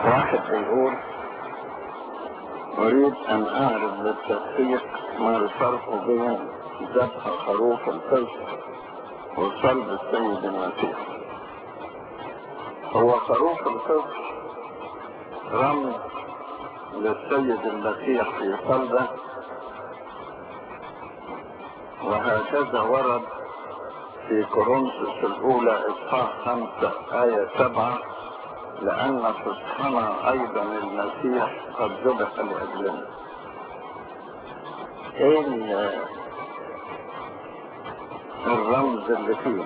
واحد بيقول أريد أن أعرف بالتدقيق ما الفرق بين ذبح خروف الفجر وصلب السيد المسيح هو خروف الفجر رمز للسيد المسيح في صلبه وهكذا ورد في كورنثوس الأولى إصحاح خمسة آية سبعة لأن فصحنا أيضا المسيح قد ذبح لأجلنا. إيه ال- الرمز اللي فيه؟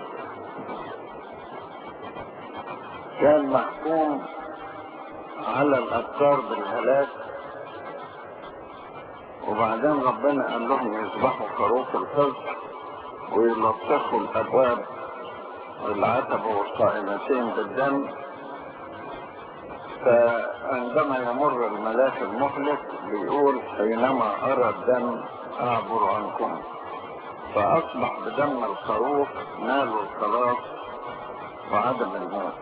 كان محكوم على الأبكار بالهلاك وبعدين ربنا قال لهم يذبحوا خروف الفجر ويلطخوا الابواب والعتبة والقائمتين بالدم فعندما يمر الملاك المهلك بيقول حينما ارى الدم اعبر عنكم فاصبح بدم الخروف نالوا الخلاص وعدم الموت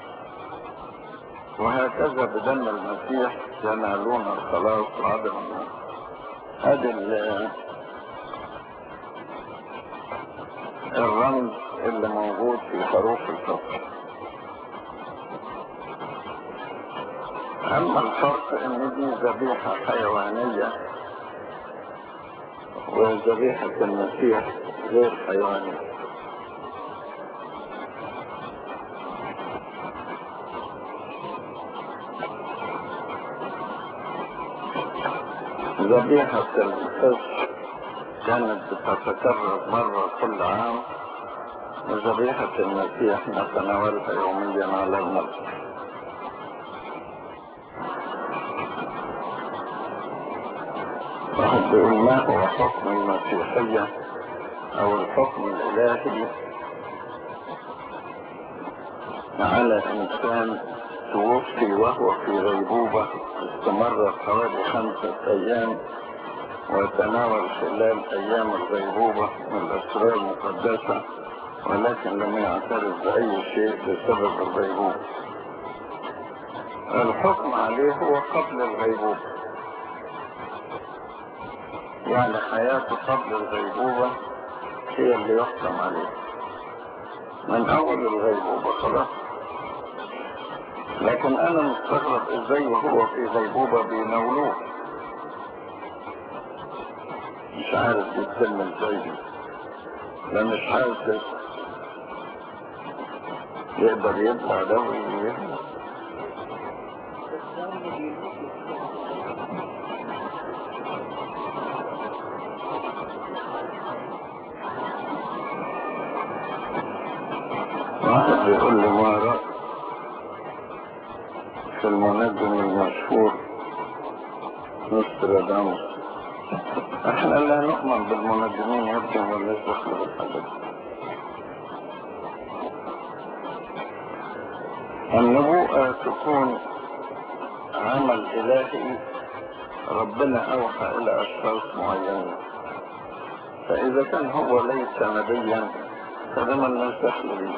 وهكذا بدم المسيح ينالون الخلاص وعدم الموت هذا ال- الرمز اللي موجود في خروف الفصل اما الفرق ان دي ذبيحة حيوانية وذبيحة المسيح غير حيوانية ذبيحة الفصل كانت بتتكرر مرة كل عام وذبيحة المسيح نتناولها يوميا على المسجد واحد بيقول ما هو حكم المسيحية أو الحكم الإلهي على إنسان توفي وهو في غيبوبة استمرت حوالي خمسة أيام وتناول خلال أيام الغيبوبة من الأسرار المقدسة ولكن لم يعترف بأي شيء بسبب الغيبوبة الحكم عليه هو قبل الغيبوبة يعني حياته قبل الغيبوبة هي اللي يحكم عليه من أول الغيبوبة خلاص لكن أنا مستغرب إزاي وهو في غيبوبة بيناولوه مش عارف بيتم ازاي دي لا مش حاسس يقدر يطلع ده ويهدى واحد بيقول لي ما رأي في المنجم المشهور نوستراداموس احنا لا نؤمن بالمنجمين يبدو ولا دخل بالحدث النبوءة تكون عمل إلهي ربنا أوحى إلى أشخاص معينين فإذا كان هو ليس نبيا فده من الناس دخل بيه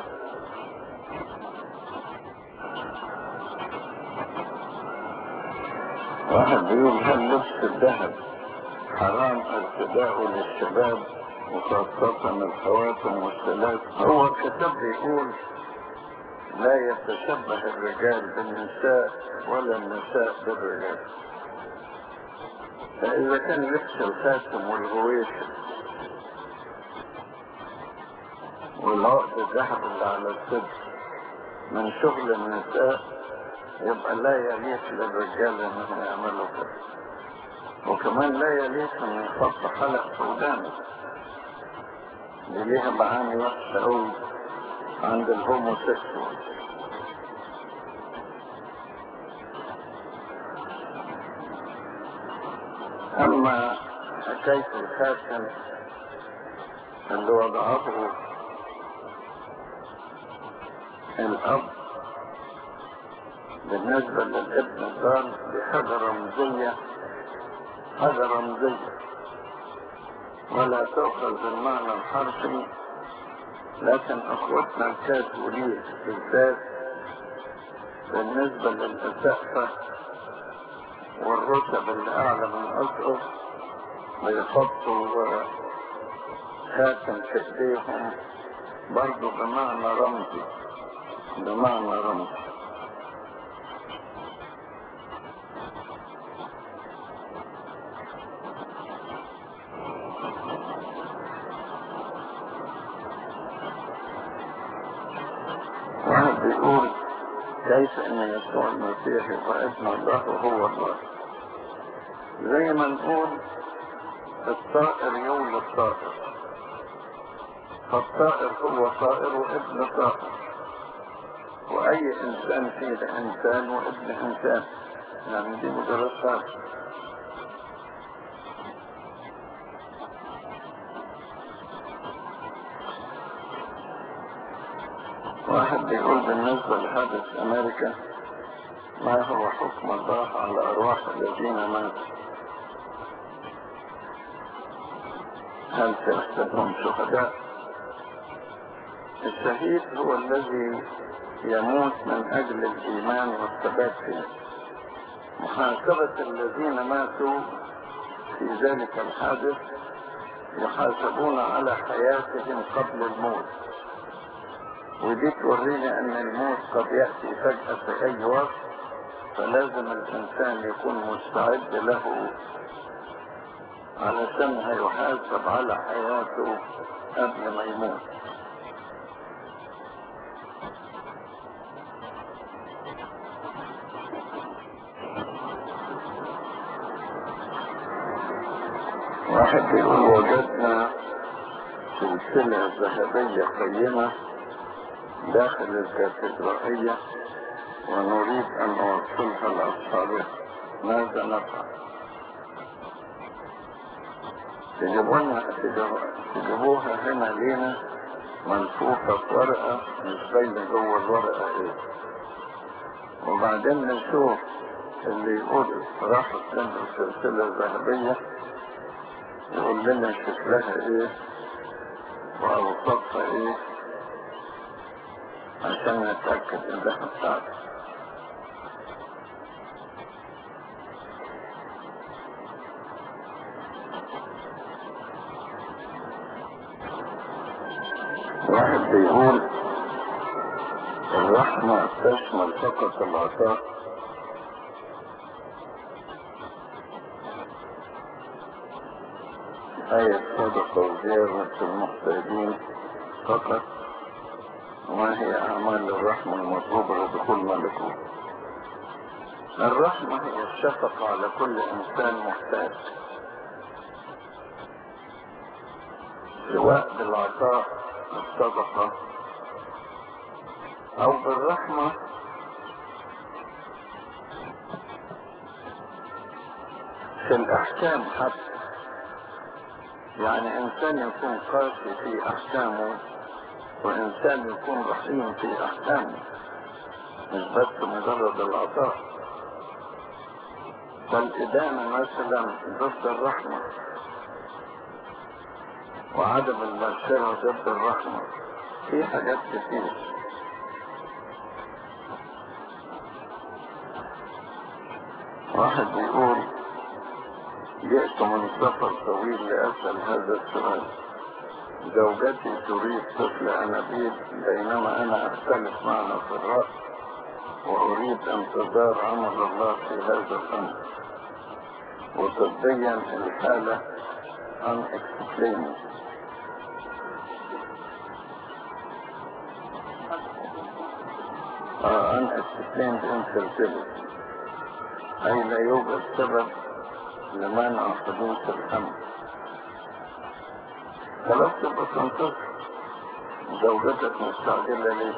واحد بيقول هل لبس الذهب حرام ارتداؤه للشباب وخاصة الخواتم والسلاسل هو الكتاب بيقول لا يتشبه الرجال بالنساء ولا النساء بالرجال فإذا كان لبس الخاتم والغويشة والعقد الذهب اللي على الصدر من شغل النساء يبقى لا يليق للرجال انهم يعملوا كده وكمان لا يليق ان يحط حلق في ودانه دي ليها معاني وحشة قوي عند الهوموسيكسوال اما حكاية الخاتم اللي وضعه الاب بالنسبة للابن الضال دي حاجة رمزية حاجة رمزية ولا تؤخذ بالمعنى الحرفي لكن اخوتنا الكاثوليك بالذات بالنسبة للأسقفة والرتب اللي أعلى من الأسقف بيحطوا خاتم في إيديهم برضه بمعنى رمزي بمعنى رمزي واحد بيقول كيف ان يسوع المسيح يبقى ابن الله وهو الله زي ما نقول الطائر يولد طائر فالطائر هو طائر وابن طائر واي انسان فيه انسان وابن انسان يعني دي مجرد طائر واحد بيقول بالنسبة لحادث أمريكا ما هو حكم الله على أرواح الذين ماتوا هل تحسبهم شهداء الشهيد هو الذي يموت من أجل الإيمان والثبات فيه محاسبة الذين ماتوا في ذلك الحادث يحاسبون على حياتهم قبل الموت ودي تورينا ان الموت قد يأتي فجأة في اي وقت فلازم الانسان يكون مستعد له علشان هيحاسب على حياته قبل ما يموت واحد بيقول وجدنا سلسلة ذهبية قيمة داخل الكاتدرائية ونريد أن نوصلها لأصحابها ماذا نفعل؟ تجيبونا تجيبوها هنا لينا منفوخة في ورقة مش باينة جوه الورقة ايه وبعدين نشوف اللي يقول راحت لنا السلسلة الذهبية يقول لنا شكلها ايه وأوصافها ايه عشان نتأكد انها بتاعتك واحد بيقول الرحمة تشمل فقط العطاء آية صدقة وزيارة المحتاجين فقط وما هي أعمال الرحمة المطلوبة لدخول ملكوت الرحمة هي الشفقة على كل إنسان محتاج سواء بالعطاء الصدقة أو بالرحمة في الأحكام حتى يعني إنسان يكون قاسي في أحكامه وإنسان يكون رحيم في أحكامه مش بس مجرد العطاء فالإدانة مثلا ضد الرحمة وعدم المغفرة ضد الرحمة في حاجات كتير واحد بيقول جئت من سفر طويل لأسأل هذا السؤال زوجتي تريد طفل أنابيب بينما أنا أختلف معها في الرأي وأريد انتظار عمل الله في هذا الأمر وطبيا الحالة unexplained uh, unexplained infertility أي لا يوجد سبب لمنع حدوث الحمل خلاص تبقى تنتظر زوجتك مستعجلة ليه؟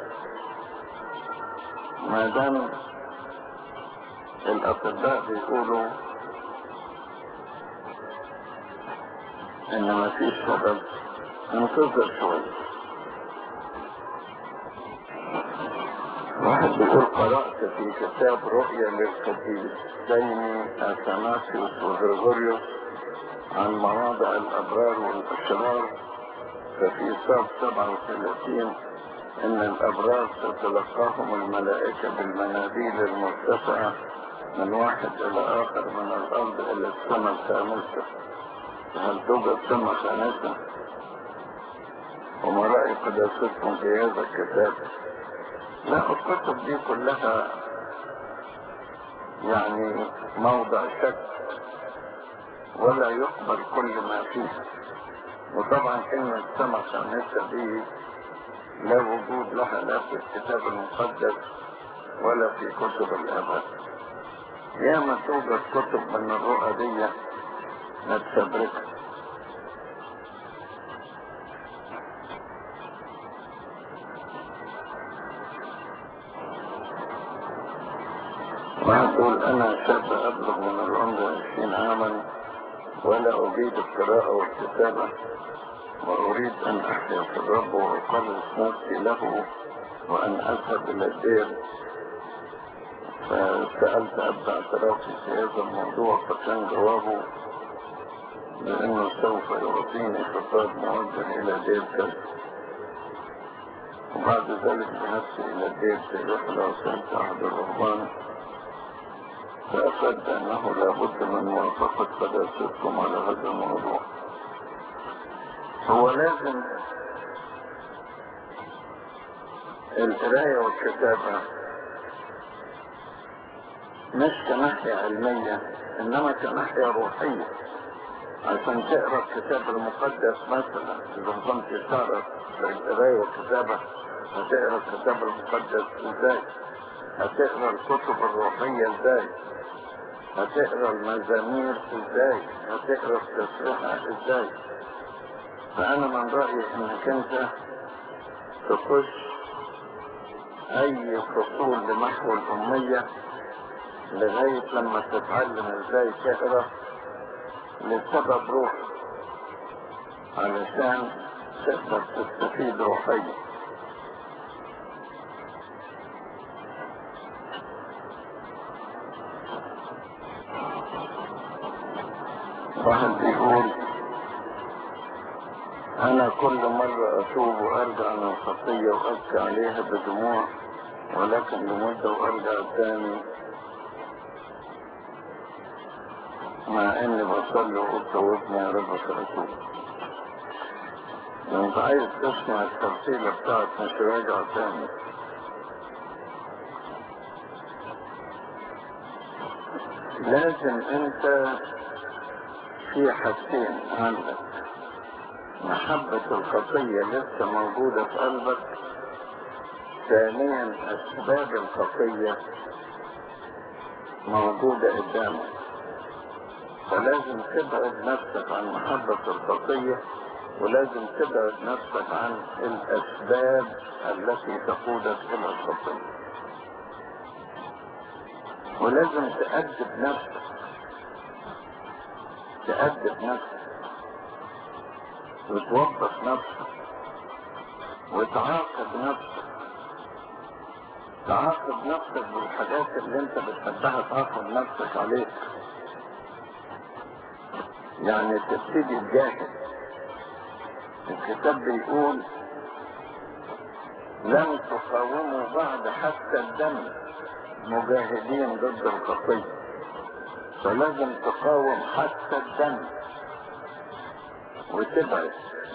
ما دام الأطباء بيقولوا إن ما فيش سبب انتظر شوية واحد بيقول قرأت في كتاب رؤيا للقديسين أثناسيوس وغرغوريوس عن مواضع الأبرار والأشرار ففي صف 37 إن الأبرار تتلقاهم الملائكة بالمناديل المرتفعة من واحد إلى آخر من الأرض إلى السماء الخامسة هل توجد سماء خامسة وما رأي قداستكم في هذا الكتاب لا الكتب دي كلها يعني موضع شك ولا يقبل كل ما فيها وطبعا كلمة سماء خامسة دي لا وجود لها لا في الكتاب المقدس ولا في كتب الآباء ياما توجد كتب من الرؤى دي متفبركة واحد يقول أنا شاب أبلغ من العمر عشرين عاما ولا أجيد القراءة والكتابة وأريد أن أحيا في الرب وأخلص نفسي له وأن أذهب إلى الدير فسألت أبدا اعترافي في هذا الموضوع فكان جوابه بأنه سوف يعطيني خطاب موجه إلى دير كذا وبعد ذلك ذهبت إلى الدير في رحلة وسألت أحد الرهبان فأفاد أنه لابد من موافقة قداستكم على هذا الموضوع هو لازم القراية والكتابة مش كناحية علمية إنما كناحية روحية عشان تقرا الكتاب المقدس مثلا إذا كنت تعرف القراية والكتابة هتقرا الكتاب المقدس إزاي؟ هتقرا الكتب الروحية إزاي؟ هتقرا المزامير إزاي؟ هتقرا التسبيحة إزاي؟ فأنا من رأيي إنك أنت تخش أي فصول لمحو الأمية لغاية لما تتعلم ازاي تقرا لسبب روح علشان تقدر تستفيد روحيا واحد بيقول انا كل مرة اتوب وارجع من الخطية وابكي عليها بدموع ولكن لمدة وارجع تاني مع اني بصلي وقلت توبني يا رب فاتوب لو انت عايز تسمع التفصيلة بتاعت مش راجع تاني لازم انت في حاجتين عندك محبة الخطية لسه موجودة في قلبك ثانيا اسباب الخطية موجودة قدامك فلازم تبعد نفسك عن محبة الخطية ولازم تبعد نفسك عن الأسباب التي تقودك إلى الخطية ولازم تأدب نفسك تأدب نفسك وتوظف نفسك وتعاقب نفسك تعاقب نفسك بالحاجات اللي انت بتحبها تعاقب نفسك عليها يعني تبتدي تجاهد الكتاب بيقول لن تقاوموا بعد حتى الدم مجاهدين ضد الخطية فلازم تقاوم حتى الدم وتبعد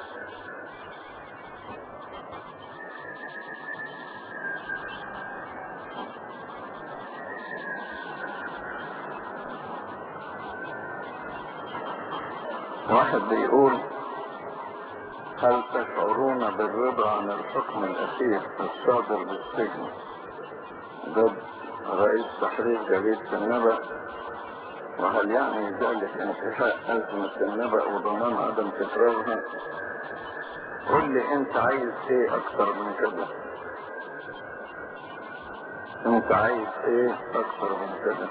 واحد بيقول هل تشعرون بالرضا عن الحكم الأخير الصادر بالسجن ضد رئيس تحرير جريدة النبأ وهل يعني ذلك انتهاء أزمة النبأ وضمان عدم تكرارها قل لي انت عايز ايه اكتر من كده انت عايز ايه اكتر من كده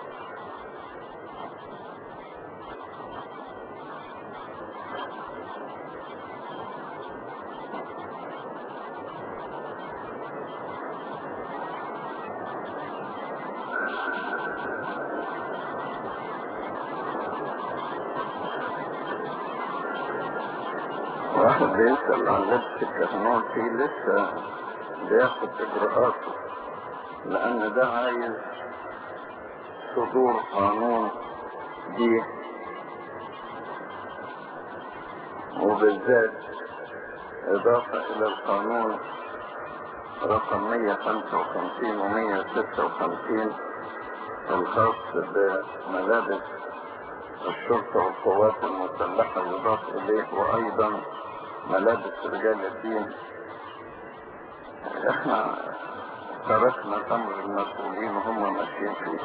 واحد بيسأل عن لبس الكهنوت فيه لسه بياخد إجراءاته لأن ده عايز صدور قانون دي وبالذات إضافة إلى القانون رقم 155 و 156 الخاص بملابس الشرطة والقوات المسلحة يضاف إليه وأيضا ملابس رجال الدين احنا تركنا الأمر المسؤولين وهم ماشيين فيه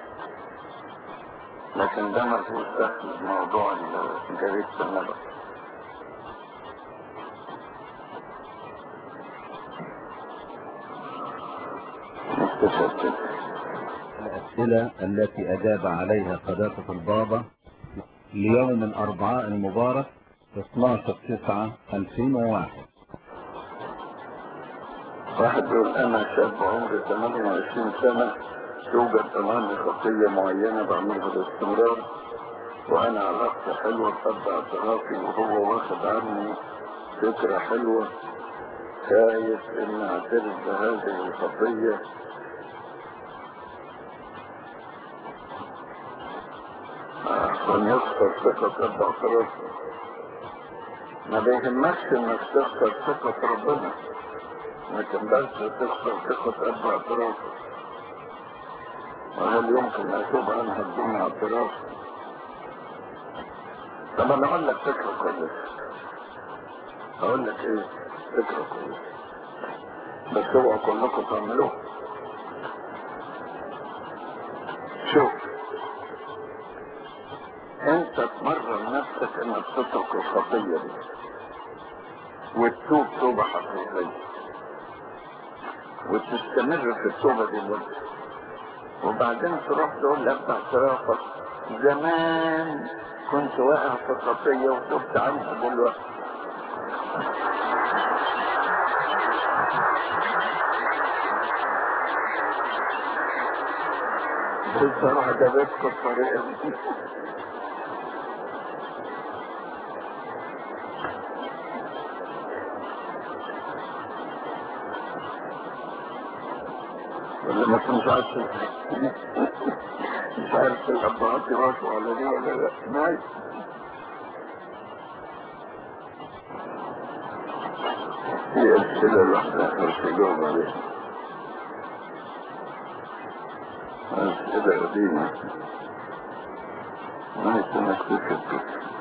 لكن ده ملهوش دخل بموضوع جريدة النبأ نكتشف كده الأسئلة التي أجاب عليها قداسة البابا ليوم الأربعاء المبارك 12 9 2001 واحد يقول انا شاب عمري 28 سنة توجد امامي خطية معينة بعملها باستمرار وانا علاقتي حلوة بقد اعترافي وهو واخد عني فكرة حلوة خايف ان اعترف بهذه الخطية عشان يخسر ثقة قد اعترافه ما بيهمكش انك تخسر ثقة ربنا لكن بس تخسر ثقة أب اعترافه وهل يمكن أتوب عنها بدون اعتراف؟ طب أنا أقول لك فكرة كويسة أقول لك إيه؟ فكرة كويسة بس اوعوا كلكم تعملوها شوف انت تمرن نفسك انك تترك الخطية دي وتتوب توبة حقيقية وتستمر في التوبة دي مدة وبعدين تروح تقول لأب اعترافك زمان كنت واقع في خطية وتبت عنها دلوقتي بصراحة عجبتكم الطريقة دي ولا ما كنتش عارف مش عارف الأبهات يراسوا على دي ولا لا نايس هي أسئلة الواحدة مش تجاوب عليها أسئلة قديمة نايس إنك تكتب كده